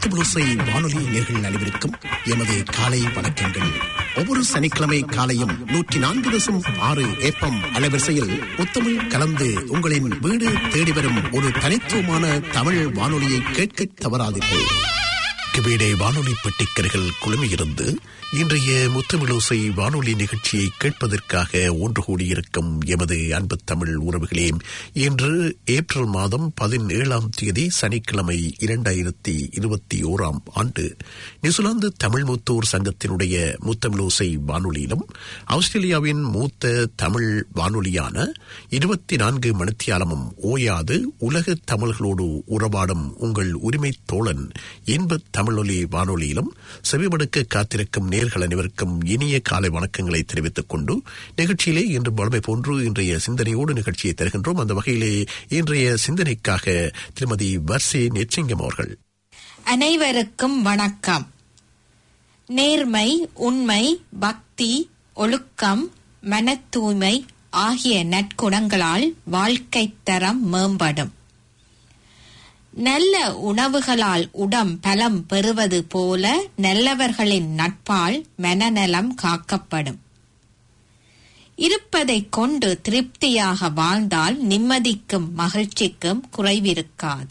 முத்துபுளுசை வானொலி நேர்கள் அனைவருக்கும் எமது காலை வணக்கங்கள் ஒவ்வொரு சனிக்கிழமை காலையும் நூற்றி நான்கு தசம் ஆறு ஏப்பம் அலைவரிசையில் முத்தமிழ் கலந்து உங்களின் வீடு தேடி வரும் ஒரு தனித்துவமான தமிழ் வானொலியை கேட்க தவறாதீர்கள் கிபீடே வானொலி பெட்டிக்கர்கள் குழுமியிருந்து இன்றைய முத்தமிழோசை வானொலி நிகழ்ச்சியை கேட்பதற்காக ஒன்று கூடியிருக்கும் எமது அன்பு தமிழ் உறவுகளே இன்று ஏப்ரல் மாதம் பதினேழாம் தேதி சனிக்கிழமை இரண்டாயிரத்தி இருபத்தி ஓராம் ஆண்டு நியூசிலாந்து தமிழ் மூத்தோர் சங்கத்தினுடைய முத்தமிழோசை வானொலியிலும் ஆஸ்திரேலியாவின் மூத்த தமிழ் வானொலியான இருபத்தி நான்கு மணித்தியாலமும் ஓயாது உலக தமிழ்களோடு உறவாடும் உங்கள் உரிமை தோழன் இன்ப தமிழொலி வானொலியிலும் செவிமடுக்க காத்திருக்கும் நேர்கள் அனைவருக்கும் இனிய காலை வணக்கங்களை தெரிவித்துக் கொண்டு நிகழ்ச்சியிலே இன்று வளமை போன்று இன்றைய சிந்தனையோடு நிகழ்ச்சியை தருகின்றோம் அந்த வகையிலே இன்றைய சிந்தனைக்காக திருமதி வர்சி நெச்சிங்கம் அவர்கள் அனைவருக்கும் வணக்கம் நேர்மை உண்மை பக்தி ஒழுக்கம் மன தூய்மை ஆகிய நற்குணங்களால் வாழ்க்கை தரம் மேம்படும் நல்ல உணவுகளால் உடம் பலம் பெறுவது போல நல்லவர்களின் நட்பால் மனநலம் காக்கப்படும் இருப்பதைக் கொண்டு திருப்தியாக வாழ்ந்தால் நிம்மதிக்கும் மகிழ்ச்சிக்கும் குறைவிருக்காது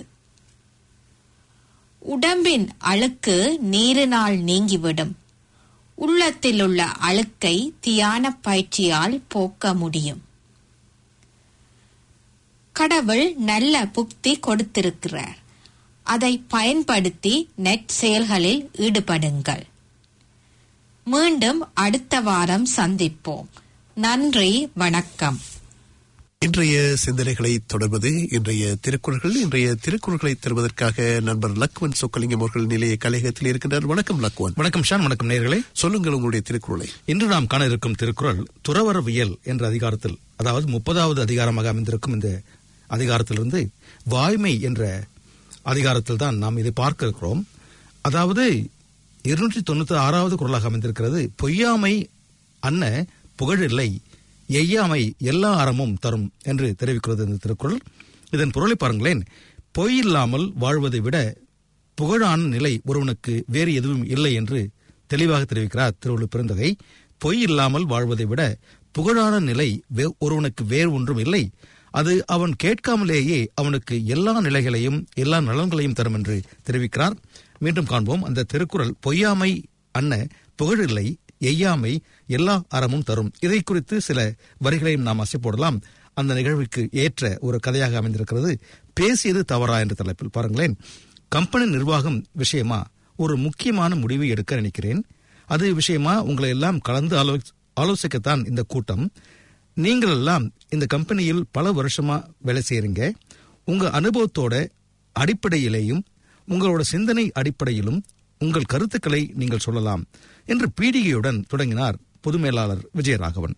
உடம்பின் அழுக்கு நீரினால் நீங்கிவிடும் உள்ளத்திலுள்ள அழுக்கை தியான பயிற்சியால் போக்க முடியும் கடவுள் நல்ல புக்தி கொடுத்திருக்கிறார் அதை பயன்படுத்தி நெட் செயல்களில் ஈடுபடுங்கள் மீண்டும் அடுத்த வாரம் சந்திப்போம் நன்றி வணக்கம் இன்றைய சிந்தனைகளை தொடர்வது இன்றைய திருக்குறள்கள் இன்றைய திருக்குறள்களை தருவதற்காக நண்பர் லக்வன் சொக்கலிங்கம் அவர்கள் நிலைய கலையகத்தில் இருக்கின்றார் வணக்கம் லக்வன் வணக்கம் ஷான் வணக்கம் நேர்களே சொல்லுங்கள் உங்களுடைய திருக்குறளை இன்று நாம் காண இருக்கும் திருக்குறள் துறவரவியல் என்ற அதிகாரத்தில் அதாவது முப்பதாவது அதிகாரமாக அமைந்திருக்கும் இந்த அதிகாரத்திலிருந்து வாய்மை என்ற அதிகாரத்தில் தான் நாம் இதை பார்க்க இருக்கிறோம் அதாவது இருநூற்றி தொண்ணூத்தி ஆறாவது குரலாக அமைந்திருக்கிறது பொய்யாமை அன்ன புகழில்லை எய்யாமை எல்லா அறமும் தரும் என்று தெரிவிக்கிறது இந்த திருக்குறள் இதன் பொருளை பாருங்களேன் பொய் இல்லாமல் வாழ்வதை விட புகழான நிலை ஒருவனுக்கு வேறு எதுவும் இல்லை என்று தெளிவாக தெரிவிக்கிறார் திருவள்ளுவர் பெருந்தகை பொய் இல்லாமல் வாழ்வதை விட புகழான நிலை ஒருவனுக்கு வேறு ஒன்றும் இல்லை அது அவன் கேட்காமலேயே அவனுக்கு எல்லா நிலைகளையும் எல்லா நலன்களையும் தரும் என்று தெரிவிக்கிறார் மீண்டும் காண்போம் அந்த திருக்குறள் பொய்யாமை அன்ன புகழில்லை எய்யாமை எல்லா அறமும் தரும் இதை குறித்து சில வரிகளையும் நாம் அசை போடலாம் அந்த நிகழ்வுக்கு ஏற்ற ஒரு கதையாக அமைந்திருக்கிறது பேசியது தவறா என்ற தலைப்பில் பாருங்களேன் கம்பெனி நிர்வாகம் விஷயமா ஒரு முக்கியமான முடிவை எடுக்க நினைக்கிறேன் அது விஷயமா உங்களை எல்லாம் கலந்து ஆலோ ஆலோசிக்கத்தான் இந்த கூட்டம் நீங்கள் எல்லாம் இந்த கம்பெனியில் பல வருஷமா வேலை செய்யறீங்க உங்க அனுபவத்தோட அடிப்படையிலேயும் உங்களோட சிந்தனை அடிப்படையிலும் உங்கள் கருத்துக்களை நீங்கள் சொல்லலாம் என்று பீடிகையுடன் தொடங்கினார் பொது மேலாளர் விஜயராகவன்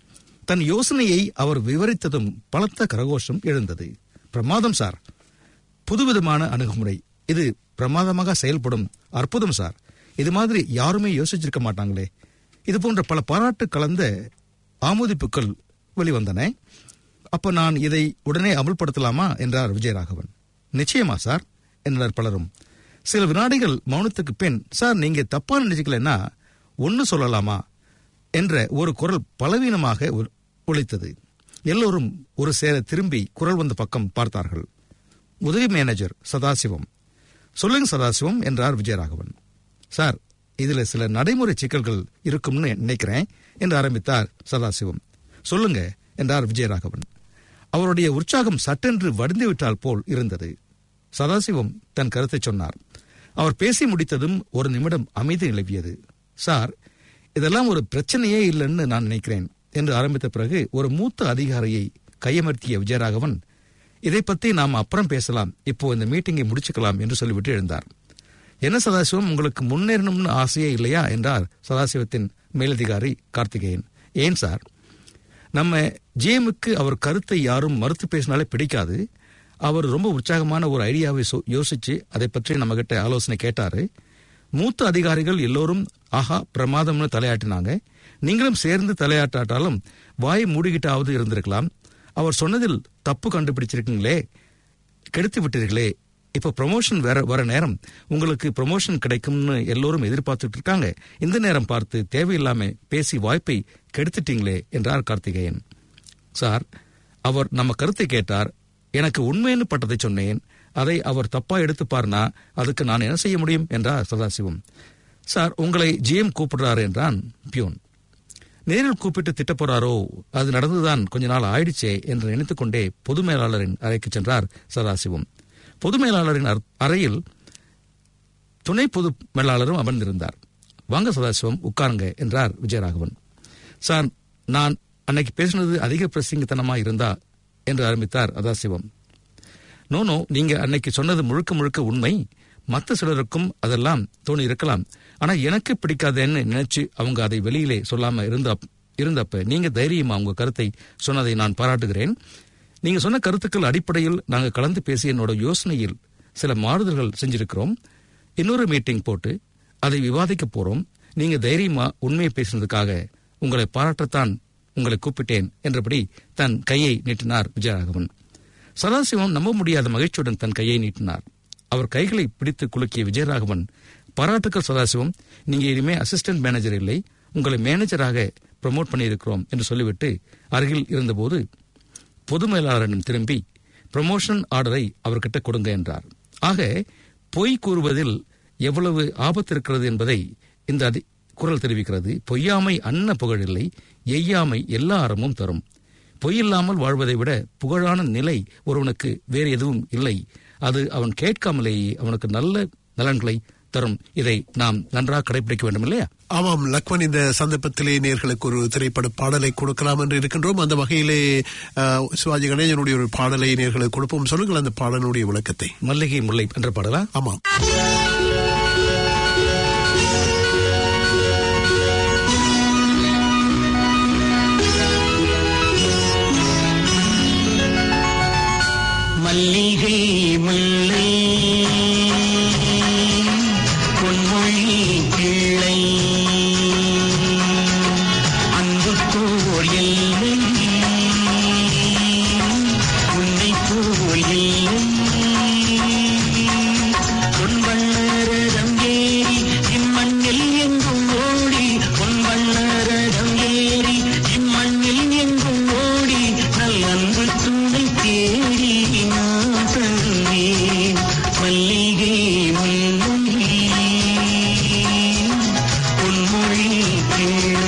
தன் யோசனையை அவர் விவரித்ததும் பலத்த கரகோஷம் எழுந்தது பிரமாதம் சார் புதுவிதமான அணுகுமுறை இது பிரமாதமாக செயல்படும் அற்புதம் சார் இது மாதிரி யாருமே யோசிச்சிருக்க மாட்டாங்களே இது போன்ற பல பாராட்டு கலந்த ஆமோதிப்புகள் வெளிவந்தன அப்ப நான் இதை உடனே அமல்படுத்தலாமா என்றார் விஜயராகவன் நிச்சயமா சார் என்றனர் பலரும் சில வினாடிகள் மௌனத்துக்கு பின் சார் நீங்க தப்பா நினைச்சுக்கலன்னா ஒன்னு சொல்லலாமா என்ற ஒரு குரல் பலவீனமாக ஒழித்தது எல்லோரும் ஒரு சேர திரும்பி குரல் வந்த பக்கம் பார்த்தார்கள் உதவி மேனேஜர் சதாசிவம் சொல்லுங்க சதாசிவம் என்றார் விஜயராகவன் சார் இதுல சில நடைமுறை சிக்கல்கள் இருக்கும்னு நினைக்கிறேன் என்று ஆரம்பித்தார் சதாசிவம் சொல்லுங்க என்றார் விஜயராகவன் அவருடைய உற்சாகம் சட்டென்று வடிந்துவிட்டால் போல் இருந்தது சதாசிவம் தன் கருத்தை சொன்னார் அவர் பேசி முடித்ததும் ஒரு நிமிடம் அமைதி நிலவியது சார் இதெல்லாம் ஒரு பிரச்சனையே இல்லைன்னு நான் நினைக்கிறேன் என்று ஆரம்பித்த பிறகு ஒரு மூத்த அதிகாரியை கையமர்த்திய விஜயராகவன் இதை பத்தி நாம் அப்புறம் பேசலாம் இப்போ இந்த மீட்டிங்கை முடிச்சுக்கலாம் என்று சொல்லிவிட்டு எழுந்தார் என்ன சதாசிவம் உங்களுக்கு முன்னேறணும்னு ஆசையே இல்லையா என்றார் சதாசிவத்தின் மேலதிகாரி கார்த்திகேயன் ஏன் சார் நம்ம ஜேமுக்கு அவர் கருத்தை யாரும் மறுத்து பேசினாலே பிடிக்காது அவர் ரொம்ப உற்சாகமான ஒரு ஐடியாவை யோசிச்சு அதை பற்றி நம்ம கிட்ட ஆலோசனை கேட்டாரு மூத்த அதிகாரிகள் எல்லோரும் ஆஹா பிரமாதம்னு தலையாட்டினாங்க நீங்களும் சேர்ந்து தலையாட்டாட்டாலும் வாய் மூடிக்கிட்டாவது இருந்திருக்கலாம் அவர் சொன்னதில் தப்பு கண்டுபிடிச்சிருக்கீங்களே கெடுத்து விட்டீர்களே இப்போ ப்ரொமோஷன் வேற வர நேரம் உங்களுக்கு ப்ரொமோஷன் கிடைக்கும்னு எல்லோரும் எதிர்பார்த்துட்டு இருக்காங்க இந்த நேரம் பார்த்து தேவையில்லாம பேசி வாய்ப்பை கெடுத்துட்டீங்களே என்றார் கார்த்திகேயன் சார் அவர் நம்ம கருத்தை கேட்டார் எனக்கு உண்மைன்னு பட்டதை சொன்னேன் அதை அவர் தப்பா எடுத்துப்பார்னா அதுக்கு நான் என்ன செய்ய முடியும் என்றார் சதாசிவம் சார் உங்களை ஜிஎம் கூப்பிடுறாரு என்றான் பியூன் நேரில் கூப்பிட்டு திட்டப் போறாரோ அது நடந்துதான் கொஞ்ச நாள் ஆயிடுச்சே என்று நினைத்துக் கொண்டே பொது மேலாளரின் அறைக்கு சென்றார் சதாசிவம் பொது மேலாளரின் அர்- அறையில் துணை பொது மேலாளரும் அமர்ந்திருந்தார் வாங்க சதாசிவம் உட்காருங்க என்றார் விஜயராகவன் சார் நான் அன்னைக்கு பேசினது அதிக பிரசிங்கத்தனமா இருந்தா என்று ஆரம்பித்தார் சதாசிவம் நோ நோ நீங்க அன்னைக்கு சொன்னது முழுக்க முழுக்க உண்மை மற்ற சிலருக்கும் அதெல்லாம் தோணி இருக்கலாம் ஆனா எனக்கு பிடிக்காதேன்னு நினைச்சு அவங்க அதை வெளியிலே சொல்லாம இருந்த இருந்தப்ப நீங்க தைரியமா உங்க கருத்தை சொன்னதை நான் பாராட்டுகிறேன் நீங்க சொன்ன கருத்துக்கள் அடிப்படையில் நாங்க கலந்து பேசி என்னோட யோசனையில் சில மாறுதல்கள் செஞ்சிருக்கிறோம் இன்னொரு மீட்டிங் போட்டு அதை விவாதிக்க போறோம் நீங்க தைரியமா உண்மையை பேசினதுக்காக உங்களை பாராட்டத்தான் உங்களை கூப்பிட்டேன் என்றபடி தன் கையை நீட்டினார் விஜயராகவன் சதாசிவம் நம்ப முடியாத மகிழ்ச்சியுடன் தன் கையை நீட்டினார் அவர் கைகளை பிடித்து குலுக்கிய விஜயராகவன் பாராட்டுக்கள் சதாசிவம் நீங்க இனிமே அசிஸ்டன்ட் மேனேஜர் இல்லை உங்களை மேனேஜராக ப்ரமோட் பண்ணியிருக்கிறோம் என்று சொல்லிவிட்டு அருகில் இருந்தபோது பொது மேலாளரிடம் திரும்பி ப்ரமோஷன் ஆர்டரை அவர்கிட்ட கொடுங்க என்றார் ஆக பொய் கூறுவதில் எவ்வளவு ஆபத்து இருக்கிறது என்பதை இந்த அதி குரல் தெரிவிக்கிறது பொய்யாமை அன்ன புகழில்லை எய்யாமை எல்லா அறமும் தரும் பொய்யில்லாமல் வாழ்வதை விட புகழான நிலை ஒருவனுக்கு வேறு எதுவும் இல்லை அது அவன் கேட்காமலேயே அவனுக்கு நல்ல நலன்களை தரும் இதை நாம் நன்றாக கடைபிடிக்க வேண்டும் இல்லையா ஆமாம் லக்மன் இந்த சந்தர்ப்பத்திலே நேர்களுக்கு ஒரு திரைப்பட பாடலை கொடுக்கலாம் என்று இருக்கின்றோம் அந்த வகையிலே அஹ், சிவாஜி கணேசனுடைய ஒரு பாடலை நேர்களுக்கு கொடுப்போம் சொல்லுங்கள் அந்த பாடலுடைய விளக்கத்தை மல்லிகை முல்லை என்ற பாடலா ஆமாம் மல்லிகை முல்லை பொன்மொழி கிள்ளை அன்பு போர் எல்லை உன்னை போல் இல்லை பொன்வண்ணரதம் ஏறி இம்மண்ணில் எங்கும் ஓடி பொன்வண்ணரதம் ஏறி இம்மண்ணில் எங்கும் ஓடி நல் அன்பு துணை தேடி நான் தந்தேன் மல்லிகை முல்லை பொன்மொழி கேளு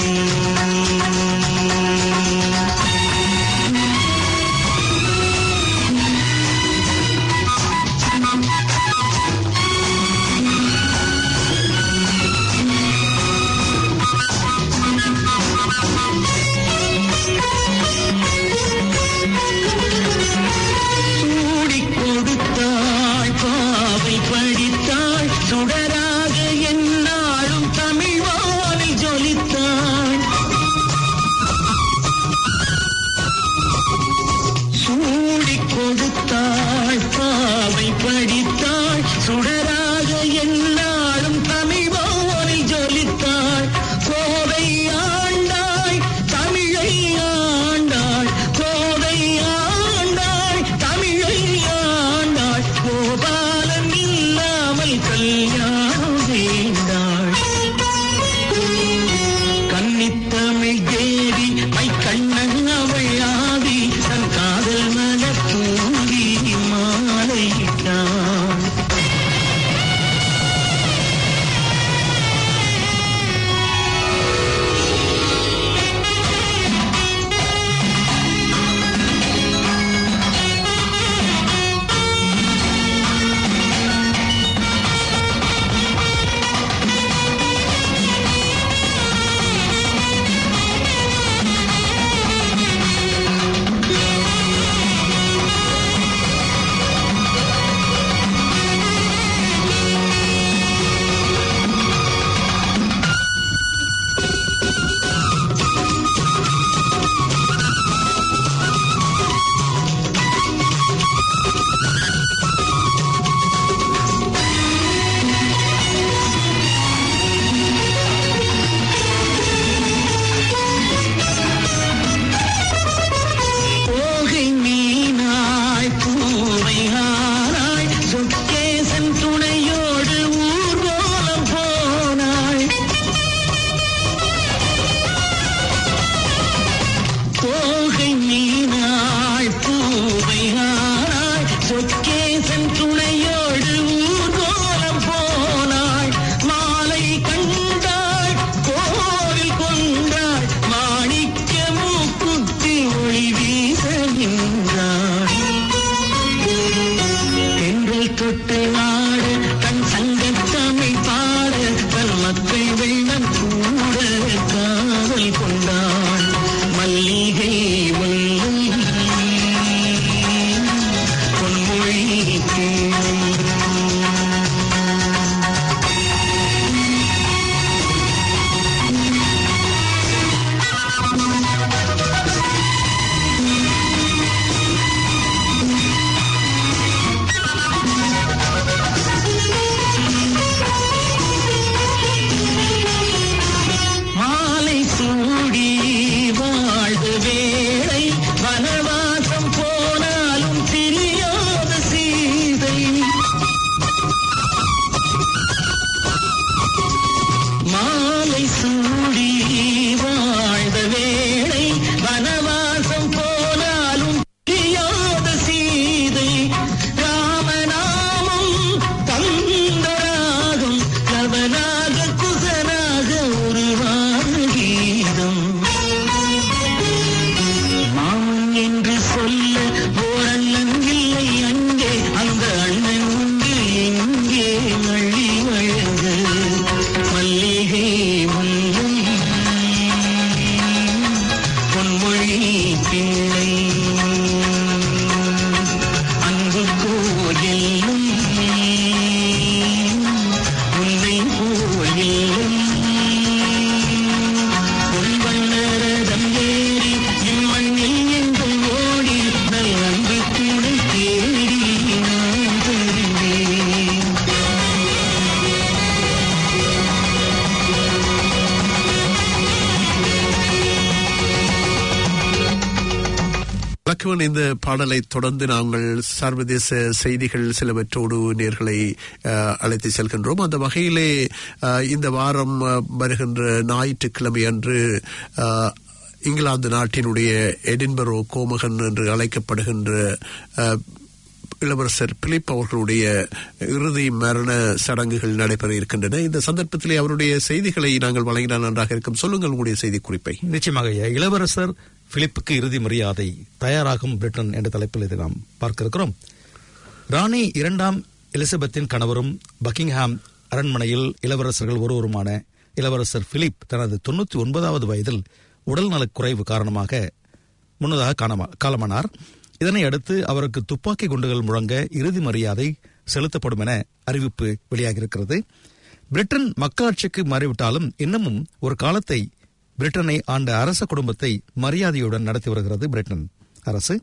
லக்வன் இந்த பாடலை தொடர்ந்து நாங்கள் சர்வதேச செய்திகள் சிலவற்றோடு நேர்களை அஹ், அழைத்து செல்கின்றோம் அந்த வகையிலே அஹ், இந்த வாரம் அஹ், வருகின்ற ஞாயிற்றுக்கிழமை அன்று அஹ், இங்கிலாந்து நாட்டினுடைய எடின்பரோ கோமகன் என்று அழைக்கப்படுகின்ற அஹ், இளவரசர் பிலிப் அவர்களுடைய இறுதி மரண சடங்குகள் நடைபெற இருக்கின்றன இந்த சந்தர்ப்பத்திலே அவருடைய செய்திகளை நாங்கள் வழங்கினால் நன்றாக இருக்கும் சொல்லுங்கள் உங்களுடைய செய்தி குறிப்பை நிச்சயமாக ஐயா. இளவரசர் பிலிப்புக்கு இறுதி மரியாதை தயாராகும் பிரிட்டன் என்ற தலைப்பில் இதை நாம் பார்க்க இருக்கிறோம் ராணி இரண்டாம் எலிசபெத்தின் கணவரும் பக்கிங்ஹாம் அரண்மனையில் இளவரசர்கள் ஒருவருமான இளவரசர் பிலிப் தனது தொண்ணூத்தி ஒன்பதாவது வயதில் உடல்நலக் குறைவு காரணமாக முன்னதாக காணமா- காலமானார் இதனை அடுத்து அவருக்கு துப்பாக்கி குண்டுகள் முழங்க இறுதி மரியாதை செலுத்தப்படும் என அறிவிப்பு வெளியாகியிருக்கிறது பிரிட்டன் மக்களாட்சிக்கு மாறிவிட்டாலும் இன்னமும் ஒரு காலத்தை பிரிட்டனை ஆண்ட அரச குடும்பத்தை மரியாதையுடன் நடத்தி வருகிறது பிரிட்டன் அரசு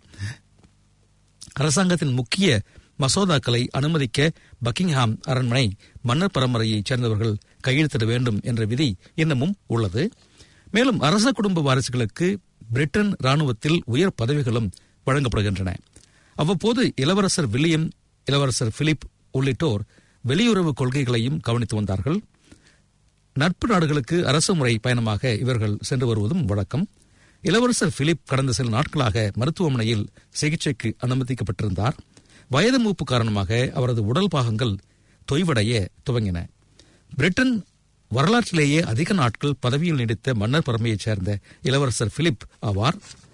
அரசாங்கத்தின் முக்கிய மசோதாக்களை அனுமதிக்க பக்கிங்ஹாம் அரண்மனை மன்னர் பரம்பரையைச் சேர்ந்தவர்கள் கையெழுத்திட வேண்டும் என்ற விதி இன்னமும் உள்ளது மேலும் அரச குடும்ப வாரிசுகளுக்கு பிரிட்டன் ராணுவத்தில் உயர் பதவிகளும் வழங்கப்படுகின்றன அவ்வப்போது இளவரசர் வில்லியம் இளவரசர் பிலிப் உள்ளிட்டோர் வெளியுறவு கொள்கைகளையும் கவனித்து வந்தார்கள் நட்பு நாடுகளுக்கு அரசு முறை பயணமாக இவர்கள் சென்று வருவதும் வழக்கம் இளவரசர் பிலிப் கடந்த சில நாட்களாக மருத்துவமனையில் சிகிச்சைக்கு அனுமதிக்கப்பட்டிருந்தார் வயது மூப்பு காரணமாக அவரது உடல் பாகங்கள் தொய்வடைய துவங்கின பிரிட்டன் வரலாற்றிலேயே அதிக நாட்கள் பதவியில் நீடித்த மன்னர் பரமையைச் சேர்ந்த இளவரசர் பிலிப் ஆவார்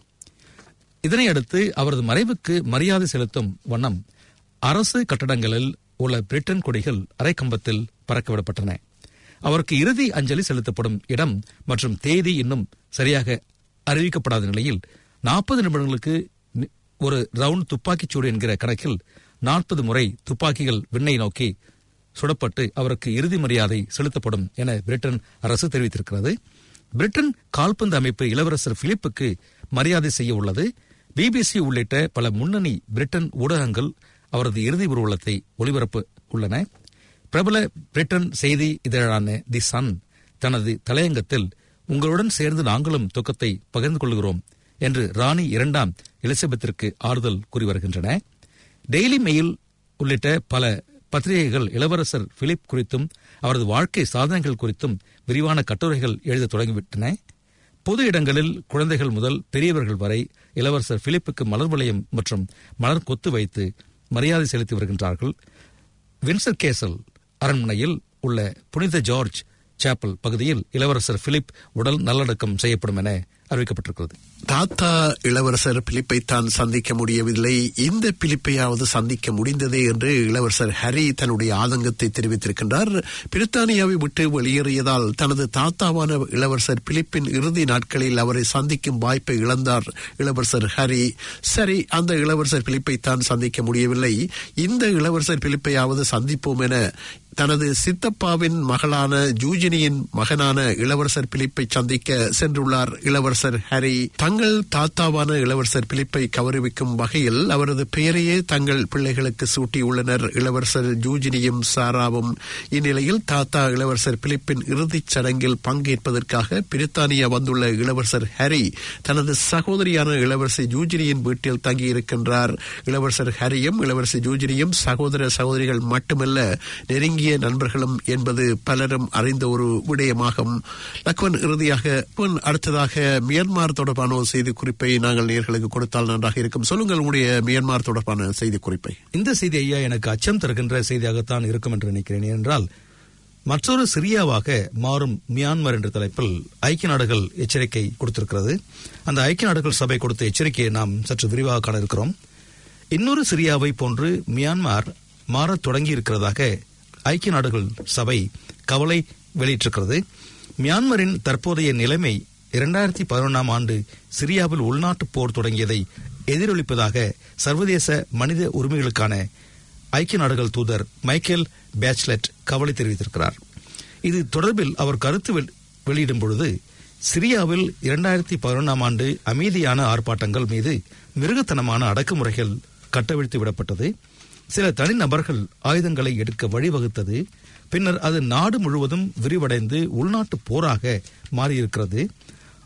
இதனையடுத்து அவரது மறைவுக்கு மரியாதை செலுத்தும் வண்ணம் அரசு கட்டடங்களில் உள்ள பிரிட்டன் கொடிகள் அரைக்கம்பத்தில் பறக்கவிடப்பட்டன அவருக்கு இறுதி அஞ்சலி செலுத்தப்படும் இடம் மற்றும் தேதி இன்னும் சரியாக அறிவிக்கப்படாத நிலையில் நாற்பது நிமிடங்களுக்கு நி- ஒரு ரவுண்ட் துப்பாக்கிச்சூடு என்கிற கணக்கில் நாற்பது முறை துப்பாக்கிகள் விண்ணை நோக்கி சுடப்பட்டு அவருக்கு இறுதி மரியாதை செலுத்தப்படும் என பிரிட்டன் அரசு தெரிவித்திருக்கிறது பிரிட்டன் கால்பந்து அமைப்பு இளவரசர் பிலிப்புக்கு மரியாதை செய்ய உள்ளது பிபிசி உள்ளிட்ட பல முன்னணி பிரிட்டன் ஊடகங்கள் அவரது இறுதி ஊர்வலத்தை ஒளிபரப்ப உள்ளன பிரபல பிரிட்டன் செய்தி இதழான தி சன் தனது தலையங்கத்தில் உங்களுடன் சேர்ந்து நாங்களும் துக்கத்தை பகிர்ந்து கொள்கிறோம் என்று ராணி இரண்டாம் எலிசபெத்திற்கு ஆறுதல் கூறி வருகின்றன டெய்லி மெயில் உள்ளிட்ட பல பத்திரிகைகள் இளவரசர் பிலிப் குறித்தும் அவரது வாழ்க்கை சாதனைகள் குறித்தும் விரிவான கட்டுரைகள் எழுத தொடங்கிவிட்டன பொது இடங்களில் குழந்தைகள் முதல் பெரியவர்கள் வரை இளவரசர் பிலிப்புக்கு மலர் வளையம் மற்றும் மலர் கொத்து வைத்து மரியாதை செலுத்தி வருகின்றார்கள் வின்சர் கேசல் அரண்மனையில் உள்ள புனித ஜார்ஜ் சாப்பல் பகுதியில் இளவரசர் பிலிப் உடல் நல்லடக்கம் செய்யப்படும் என அறிவிக்கப்பட்டிருக்கிறது தாத்தா இளவரசர் பிலிப்பை தான் சந்திக்க முடியவில்லை இந்த பிலிப்பையாவது சந்திக்க முடிந்ததே என்று இளவரசர் ஹரி தன்னுடைய ஆதங்கத்தை தெரிவித்திருக்கின்றார் பிரித்தானியாவை விட்டு வெளியேறியதால் தனது தாத்தாவான இளவரசர் பிலிப்பின் இறுதி நாட்களில் அவரை சந்திக்கும் வாய்ப்பை இழந்தார் இளவரசர் ஹரி சரி அந்த இளவரசர் பிலிப்பை தான் சந்திக்க முடியவில்லை இந்த இளவரசர் பிலிப்பையாவது சந்திப்போம் என தனது சித்தப்பாவின் மகளான ஜூஜினியின் மகனான இளவரசர் பிலிப்பை சந்திக்க சென்றுள்ளார் இளவரசர் ஹரி தங்கள் தாத்தாவான இளவரசர் பிலிப்பை கௌரவிக்கும் வகையில் அவரது பெயரையே தங்கள் பிள்ளைகளுக்கு சூட்டியுள்ளனர் இளவரசர் ஜூஜினியும் சாராவும் இந்நிலையில் தாத்தா இளவரசர் பிலிப்பின் இறுதிச் சடங்கில் பங்கேற்பதற்காக பிரித்தானியா வந்துள்ள இளவரசர் ஹரி தனது சகோதரியான இளவரசி ஜூஜினியின் வீட்டில் தங்கியிருக்கின்றார் இளவரசர் ஹரியும் இளவரசி ஜூஜினியும் சகோதர சகோதரிகள் மட்டுமல்ல நெருங்கிய நண்பர்களும் என்பது பலரும் அறிந்த ஒரு விடயமாகும் லக்வன் இறுதியாக லக்வன் அடுத்ததாக மியான்மார் தொடர்பான ஒரு செய்தி குறிப்பை நாங்கள் நேர்களுக்கு கொடுத்தால் நன்றாக இருக்கும் சொல்லுங்கள் உங்களுடைய மியான்மார் தொடர்பான செய்தி குறிப்பை இந்த செய்தி ஐயா எனக்கு அச்சம் தருகின்ற செய்தியாகத்தான் இருக்கும் என்று நினைக்கிறேன் என்றால் மற்றொரு சிரியாவாக மாறும் மியான்மர் என்ற தலைப்பில் ஐக்கிய நாடுகள் எச்சரிக்கை கொடுத்திருக்கிறது அந்த ஐக்கிய நாடுகள் சபை கொடுத்த எச்சரிக்கையை நாம் சற்று விரிவாக காண இருக்கிறோம் இன்னொரு சிரியாவை போன்று மியான்மர் மாறத் தொடங்கி இருக்கிறதாக ஐக்கிய நாடுகள் சபை கவலை வெளியிட்டிருக்கிறது மியான்மரின் தற்போதைய நிலைமை இரண்டாயிரத்தி பதினொன்றாம் ஆண்டு சிரியாவில் உள்நாட்டுப் போர் தொடங்கியதை எதிரொலிப்பதாக சர்வதேச மனித உரிமைகளுக்கான ஐக்கிய நாடுகள் தூதர் மைக்கேல் பேச்லெட் கவலை தெரிவித்திருக்கிறார் இது தொடர்பில் அவர் கருத்து வெ- வெளியிடும் பொழுது சிரியாவில் இரண்டாயிரத்தி பதினொன்றாம் ஆண்டு அமைதியான ஆர்ப்பாட்டங்கள் மீது மிருகத்தனமான அடக்குமுறைகள் கட்டவிழ்த்து விடப்பட்டது சில தனிநபர்கள் ஆயுதங்களை எடுக்க வழிவகுத்தது பின்னர் அது நாடு முழுவதும் விரிவடைந்து உள்நாட்டு போராக மாறியிருக்கிறது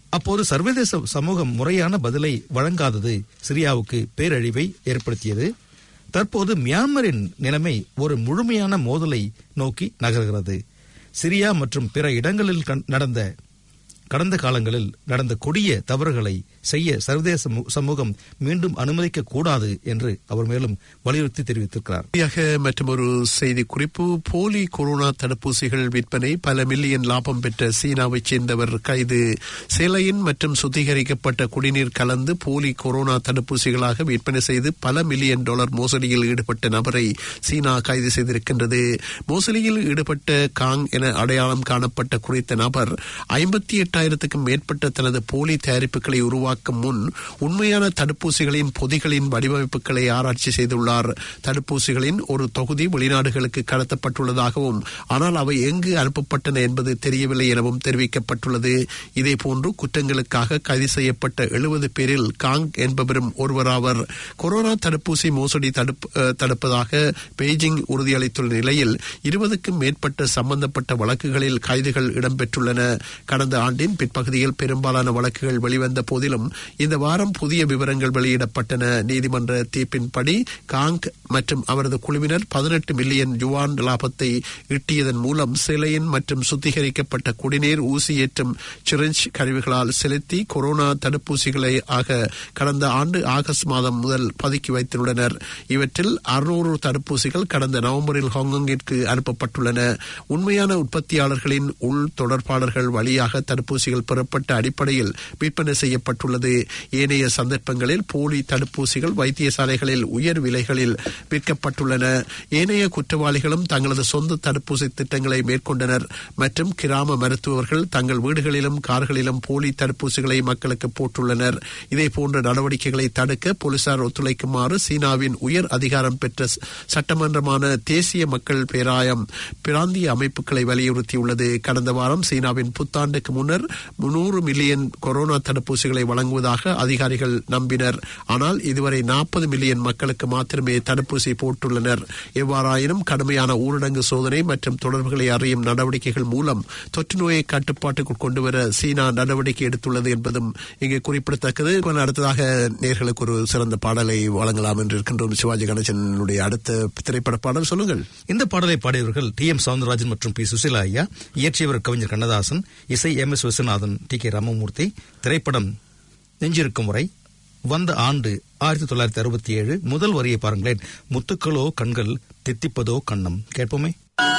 அப்போது சர்வதேச சமூகம் முறையான பதிலை வழங்காதது சிரியாவுக்கு பேரழிவை ஏற்படுத்தியது தற்போது மியான்மரின் நிலைமை ஒரு முழுமையான மோதலை நோக்கி நகர்கிறது சிரியா மற்றும் பிற இடங்களில் கண்- நடந்த கடந்த காலங்களில் நடந்த கொடிய தவறுகளை செய்ய சர்வதேச சமூ- சமூகம் மீண்டும் அனுமதிக்க கூடாது என்று அவர் மேலும் வலியுறுத்தி தெரிவித்திருக்கிறார் இறுதியாக மற்றொரு செய்தி குறிப்பு போலி கொரோனா தடுப்பூசிகள் விற்பனை பல மில்லியன் லாபம் பெற்ற சீனாவைச் சேர்ந்தவர் கைது சேலையின் மற்றும் சுத்திகரிக்கப்பட்ட குடிநீர் கலந்து போலி கொரோனா தடுப்பூசிகளாக விற்பனை செய்து பல மில்லியன் டாலர் மோசடியில் ஈடுபட்ட நபரை சீனா கைது செய்திருக்கின்றது மோசடியில் ஈடுபட்ட காங் என அடையாளம் காணப்பட்ட குறித்த நபர் ஐம்பத்தி எட்டாயிரத்துக்கும் மேற்பட்ட தனது போலி தயாரிப்புகளை உருவாக்கும் முன் உண்மையான தடுப்பூசிகளின் பொதிகளின் வடிவமைப்புகளை ஆராய்ச்சி செய்துள்ளார் தடுப்பூசிகளின் ஒரு தொகுதி வெளிநாடுகளுக்கு கடத்தப்பட்டுள்ளதாகவும் ஆனால் அவை எங்கு அனுப்பப்பட்டன என்பது தெரியவில்லை எனவும் தெரிவிக்கப்பட்டுள்ளது இதேபோன்று குற்றங்களுக்காக கைது செய்யப்பட்ட எழுபது பேரில் காங் என்பவரும் ஒருவராவர் கொரோனா தடுப்பூசி மோசடி தடுப்பு- அஹ், தடுப்பதாக பெய்ஜிங் உறுதியளித்துள்ள நிலையில் இருபதுக்கும் மேற்பட்ட சம்பந்தப்பட்ட வழக்குகளில் கைதுகள் இடம்பெற்றுள்ளன கடந்த ஆண்டின் பிற்பகுதியில் பெரும்பாலான வழக்குகள் வெளிவந்த போதிலும் இந்த வாரம் புதிய விவரங்கள் வெளியிடப்பட்டன நீதிமன்ற தீர்ப்பின்படி காங் மற்றும் அவரது குழுவினர் பதினெட்டு மில்லியன் யுவான் லாபத்தை ஈட்டியதன் மூலம் சிலையின் மற்றும் சுத்திகரிக்கப்பட்ட குடிநீர் ஊசி ஏற்றும் சிரிஞ்ச் கருவிகளால் செலுத்தி கொரோனா தடுப்பூசிகளை ஆக கடந்த ஆண்டு ஆகஸ்ட் மாதம் முதல் பதுக்கி வைத்துள்ளனர் இவற்றில் அறுநூறு தடுப்பூசிகள் கடந்த நவம்பரில் ஹாங்காங்கிற்கு அனுப்பப்பட்டுள்ளன உண்மையான உற்பத்தியாளர்களின் உள் தொடர்பாளர்கள் வழியாக தடுப்பூசிகள் பெறப்பட்ட அடிப்படையில் விற்பனை செய்யப்பட்டுள்ளது ஏனைய சந்தர்ப்பங்களில் போலி தடுப்பூசிகள் வைத்தியசாலைகளில் உயர் விலைகளில் விற்கப்பட்டுள்ளன ஏனைய குற்றவாளிகளும் தங்களது சொந்த தடுப்பூசி திட்டங்களை மேற்கொண்டனர் மற்றும் கிராம மருத்துவர்கள் தங்கள் வீடுகளிலும் கார்களிலும் போலி தடுப்பூசிகளை மக்களுக்கு போட்டுள்ளனர் இதே போன்ற நடவடிக்கைகளை தடுக்க போலீசார் ஒத்துழைக்குமாறு சீனாவின் உயர் அதிகாரம் பெற்ற ச- சட்டமன்றமான தேசிய மக்கள் பேராயம் பிராந்திய அமைப்புகளை வலியுறுத்தியுள்ளது கடந்த வாரம் சீனாவின் புத்தாண்டுக்கு முன்னர் முன்னூறு மில்லியன் கொரோனா தடுப்பூசிகளை வழங்குவதாக அதிகாரிகள் நம்பினர் ஆனால் இதுவரை நாற்பது மில்லியன் மக்களுக்கு மாத்திரமே தடுப்பூசி போட்டுள்ளனர் எவ்வாறாயினும் கடுமையான ஊரடங்கு சோதனை மற்றும் தொடர்புகளை அறியும் நடவடிக்கைகள் மூலம் தொற்று நோயை கட்டுப்பாட்டுக்குள் கொண்டுவர சீனா நடவடிக்கை எடுத்துள்ளது என்பதும் இங்கே குறிப்பிடத்தக்கது இப்ப அடுத்ததாக நேர்களுக்கு ஒரு சிறந்த பாடலை வழங்கலாம் என்று இருக்கின்றோம் சிவாஜி கணேசனுடைய அடுத்த திரைப்பட பாடல் சொல்லுங்கள் இந்த பாடலை பாடியவர்கள் டி எம் சவுந்தரராஜன் மற்றும் பி சுசிலா ஐயா இயற்றியவர் கவிஞர் கண்ணதாசன் இசை M S Viswanathan T K Ramamurthy திரைப்படம் நெஞ்சிருக்கும் முறை வந்த ஆண்டு ஆயிரத்தி தொள்ளாயிரத்தி அறுபத்தி ஏழு முதல் வரியை பாருங்களேன் முத்துக்களோ கண்கள் தித்திப்பதோ கண்ணம் கேட்போமே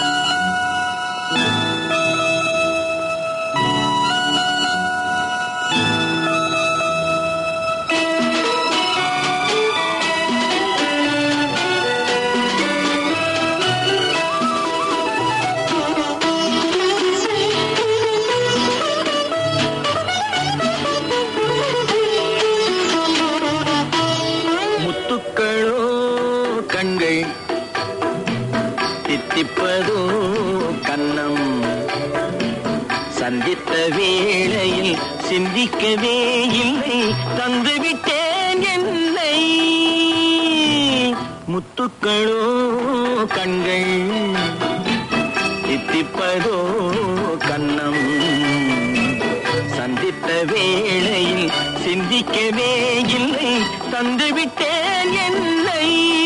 முத்துக்களோ கண்கள் தித்திப்பதோ கண்ணம் சந்தித்த வேளையில் சிந்திக்கவே இல்லை தந்துவிட்டேன் என்னை முத்துக்களோ கண்கள் தித்திப்பதோ கண்ணம் சந்தித்த வேளையில் சிந்திக்கவே இல்லை தந்துவிட்டேன் என்னை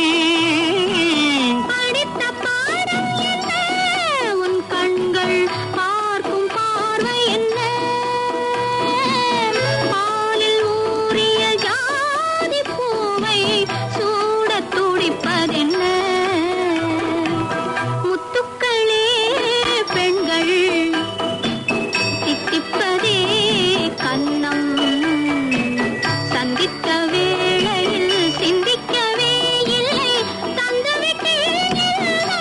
படித்த பாடம் என்ன உன் கண்கள் பார்க்கும் பார்வை என்ன பாலில் ஊறிய ஜாதி பூவை சூடத் துடிப்பதென்ன முத்துக்களே பெண்கள் தித்திப்பதே கண்ணம் சந்தித்த வேளையில் சிந்திக்கவே இல்லை தந்துவிட்டேன் இல்லை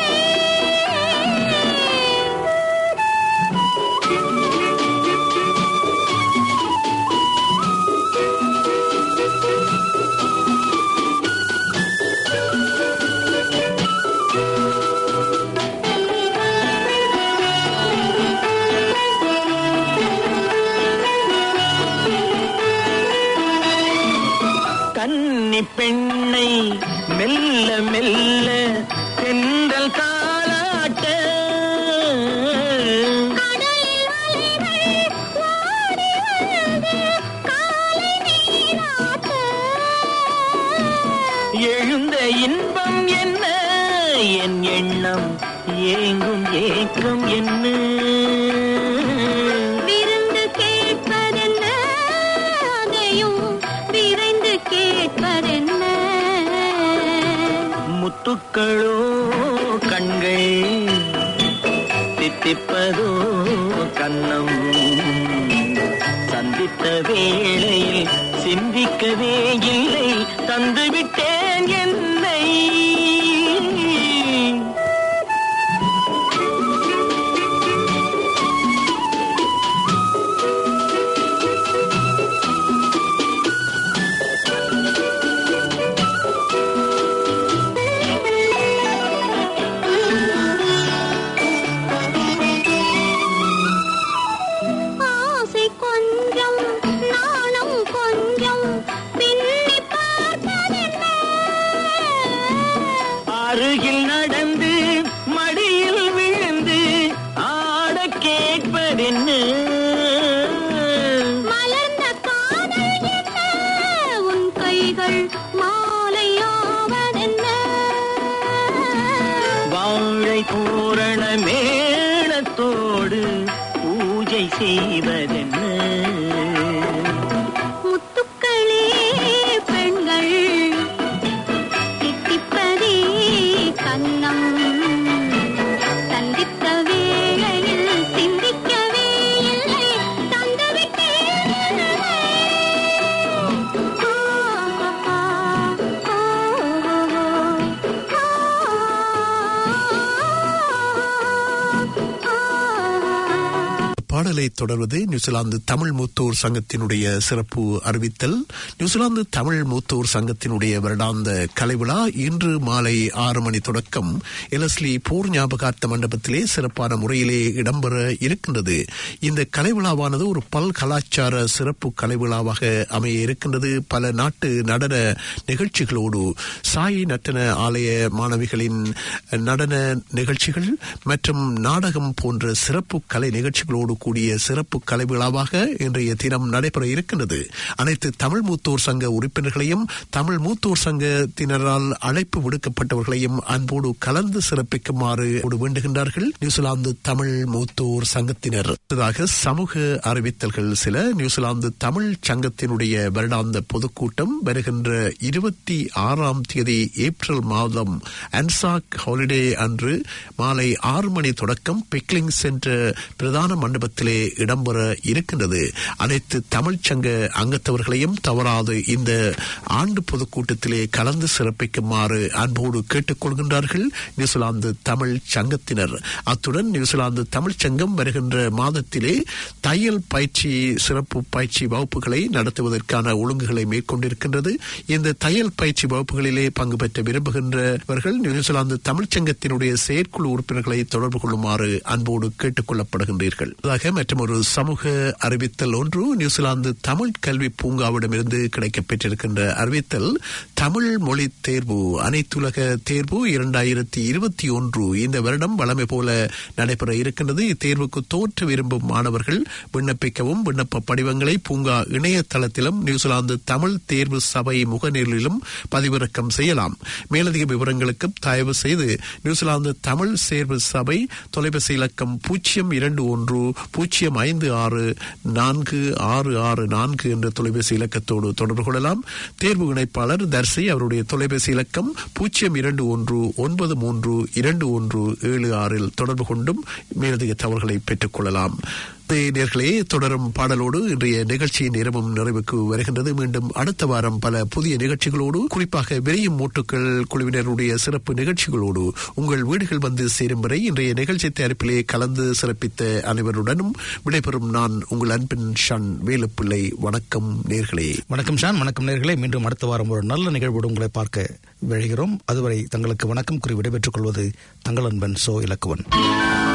கன்னி பெண்ணை மெல்ல மெல்ல தென்றல் தாளாட்ட கடலில் அலைகள் ஓடி வந்து இன்பம் என்ன என் எண்ணம் ஏங்கும் ஏக்கம் என்ன விருந்து கேட்பதென்ன அதையும் விரைந்து கேட்பதென்ன முத்துக்களோ கண்கள் தித்திப்பதோ கண்ணம் சந்தித்த வேளையில் சிந்திக்கவே இல்லை தந்துவிட்டேன் என்னை ஆசை கொஞ்சம் நாணம் கொஞ்சம் பின்னி பார்ப்பதென்ன அருகில் நடந்து மடியில் விழுந்து ஆட கேட்பதென்ன மலர்ந்த காதல் என்ன உன் கைகள் மாலையாவதென்ன வாழை தோரண மேளத்தோடு பூஜை செய்வதென்ன முத்துக்களே பெண்கள் தித்திப்பதே கன்னம் சந்தித்த வேளையில் சிந்திக்கவே இல்லை தந்துவிட்டேன் பாடலை தொடர்வது நியூசிலாந்து தமிழ் மூத்தோர் சங்கத்தினுடைய சிறப்பு அறிவித்தல் நியூசிலாந்து தமிழ் மூத்தோர் சங்கத்தினுடைய வருடாந்த கலைவிழா இன்று மாலை ஆறு மணி தொடக்கம் எலஸ்லி போர் ஞாபகார்த்த மண்டபத்திலே சிறப்பான முறையிலே இடம்பெற இருக்கின்றது இந்த கலைவிழாவானது ஒரு பல் கலாச்சார சிறப்பு கலைவிழாவாக அமைய இருக்கின்றது பல நாட்டு நடன நிகழ்ச்சிகளோடு சாய் நட்டன ஆலய மாணவிகளின் நடன நிகழ்ச்சிகள் மற்றும் நாடகம் போன்ற சிறப்பு கலை நிகழ்ச்சிகளோடு கூடிய சிறப்பு கலை விழாவாக இன்றைய தினம் நடைபெற இருக்கின்றது அனைத்து தமிழ் மூத்தோர் சங்க உறுப்பினர்களையும் தமிழ் மூத்தோர் சங்கத்தினரால் அழைப்பு விடுக்கப்பட்டவர்களையும் அன்போடு கலந்து சிறப்பிக்குமாறு வேண்டுகின்றார்கள் நியூசிலாந்து தமிழ் மூத்தோர் சங்கத்தினர் அடுத்ததாக சமூக அறிவித்தல்கள் சில நியூசிலாந்து தமிழ் சங்கத்தினுடைய வருடாந்த பொதுக்கூட்டம் வருகின்ற இருபத்தி ஆறாம் தேதி ஏப்ரல் மாதம் அன்சாக் ஹாலிடே அன்று மாலை ஆறு மணி தொடக்கம் பிக்லிங் சென்ற பிரதான மண்டபத்திலே இடம்பெற இருக்கின்றது அனைத்து தமிழ்ச் சங்க அங்கத்தவர்களையும் தவறாது இந்த ஆண்டு பொதுக்கூட்டத்திலே கலந்து சிறப்பிக்குமாறு அன்போடு கேட்டுக்கொள்கின்றார்கள் நியூசிலாந்து தமிழ் சங்கத்தினர் அத்துடன் நியூசிலாந்து தமிழ்ச் சங்கம் வருகின்ற மாதத்திலே தையல் பயிற்சி சிறப்பு பயிற்சி வகுப்புகளை நடத்துவதற்கான ஒழுங்குகளை மேற்கொண்டிருக்கின்றது இந்த தையல் பயிற்சி வகுப்புகளிலே பங்கு பெற்ற விரும்புகின்றவர்கள் நியூசிலாந்து தமிழ்ச் சங்கத்தினுடைய செயற்குழு உறுப்பினர்களை தொடர்பு கொள்ளுமாறு அன்போடு கேட்டுக் கொள்ளப்படுகின்றீர்கள் அதாக மற்றும் ஒரு சமூக அறிவித்தல் ஒன்று நியூசிலாந்து தமிழ் கல்வி பூங்காவிடமிருந்து கிடைக்கப் பெற்றிருக்கின்ற அறிவித்தல் தமிழ் மொழி தேர்வு அனைத்துலக தேர்வு இரண்டாயிரத்தி இருபத்தி ஒன்று இந்த வருடம் வளமை போல நடைபெற இருக்கின்றது இத்தேர்வுக்கு தோற்று விரும்பும் மாணவர்கள் விண்ணப்பிக்கவும் விண்ணப்ப படிவங்களை பூங்கா இணையதளத்திலும் நியூசிலாந்து தமிழ் தேர்வு சபை முகநூலிலும் பதிவிறக்கம் செய்யலாம் மேலதிக விவரங்களுக்கு தயவு செய்து நியூசிலாந்து தமிழ் சேர்வு சபை தொலைபேசி இலக்கம் பூஜ்ஜியம் இரண்டு ஒன்று பூஜ்ஜியம் ஐந்து ஆறு நான்கு ஆறு ஆறு நான்கு என்ற தொலைபேசி இலக்கத்தோடு தொடர்பு கொள்ளலாம் தேர்வு இணைப்பாளர் தர்சி அவருடைய தொலைபேசி இலக்கம் பூஜ்ஜியம் இரண்டு ஒன்று ஒன்பது மூன்று இரண்டு ஒன்று ஏழு ஆறில் தொடர்பு கொண்டும் மேலதிக தகவல்களை பெற்றுக் கொள்ளலாம் நேர்களே தொடரும் பாடலோடு இன்றைய நிகழ்ச்சியின் நேரமும் நிறைவுக்கு வருகின்றது மீண்டும் அடுத்த வாரம் பல புதிய நிகழ்ச்சிகளோடு குறிப்பாக விரையும் மூட்டுக்கள் குழுவினருடைய சிறப்பு நிகழ்ச்சிகளோடு உங்கள் வீடுகள் வந்து சேரும் வரை இன்றைய நிகழ்ச்சி தயாரிப்பிலே கலந்து சிறப்பித்த அனைவருடனும் விடைபெறும் நான் உங்கள் அன்பின் ஷன் வேலுப்பிள்ளை வணக்கம் நேர்களே வணக்கம் ஷான் வணக்கம் நேர்களே மீண்டும் அடுத்த வாரம் ஒரு நல்ல நிகழ்வோடு உங்களை பார்க்க விழைகிறோம் அதுவரை தங்களுக்கு வணக்கம் கூறி விடைபெற்றுக் கொள்வது தங்கள் அன்பன் சோ இலக்குவன்